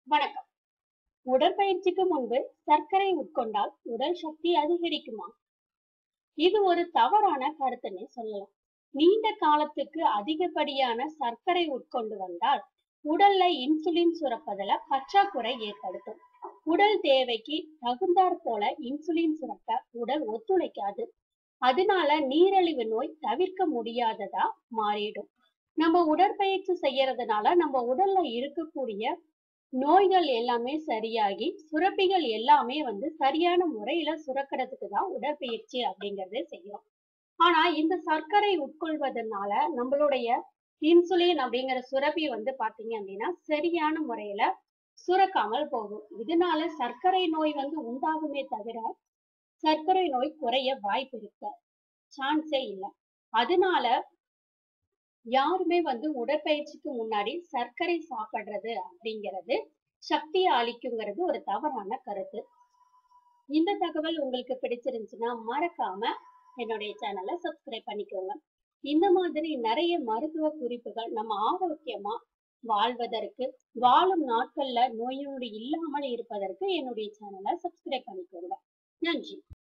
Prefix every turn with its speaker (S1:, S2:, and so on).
S1: வணக்கம் உடற்பயிற்சிக்கு முன்பு சர்க்கரை உட்கொண்டால் உடல் சக்தி அதிகரிக்குமா இது ஒரு தவறான கருத்துன்னே சொல்லலாம் நீண்ட காலத்துக்கு அதிகப்படியான சர்க்கரை உட்கொண்டு வந்தால் உடல்ல இன்சுலின் சுரப்பதுல பற்றாக்குறை ஏற்படுத்தும் உடல் தேவைக்கு தகுந்தாற் போல இன்சுலின் சுரக்க உடல் ஒத்துழைக்காது அதனால நீரிழிவு நோய் தவிர்க்க முடியாததா மாறிடும் நம்ம உடற்பயிற்சி செய்யறதுனால நம்ம உடல்ல இருக்கக்கூடிய நோய்கள் எல்லாமே சரியாகி சுரப்பிகள் எல்லாமே வந்து சரியான முறையில சுரக்கிறதுக்கு தான் உடற்பயிற்சி அப்படிங்கறதே செய்யும் ஆனா இந்த சர்க்கரை உட்கொள்வதனால நம்மளுடைய இன்சுலின் அப்படிங்கிற சுரப்பி வந்து பாத்தீங்க அப்படின்னா சரியான முறையில சுரக்காமல் போகும் இதனால சர்க்கரை நோய் வந்து உண்டாகுமே தவிர சர்க்கரை நோய் குறைய வாய்ப்பு இருக்கு சான்ஸே இல்லை அதனால யாருமே வந்து உடற்பயிற்சிக்கு முன்னாடி சர்க்கரை சாப்பிடுறது அப்படிங்கிறது சக்தியை அளிக்குங்கிறது ஒரு தவறான கருத்து இந்த தகவல் உங்களுக்கு பிடிச்சிருந்துச்சுன்னா மறக்காம என்னுடைய சேனலை சப்ஸ்கிரைப் பண்ணிக்கோங்க இந்த மாதிரி நிறைய மருத்துவ குறிப்புகள் நம்ம ஆரோக்கியமா வாழ்வதற்கு வாழும் நாட்கள்ல நோய் நொடி இல்லாமல் இருப்பதற்கு என்னுடைய சேனலை சப்ஸ்கிரைப் பண்ணிக்கோங்க நன்றி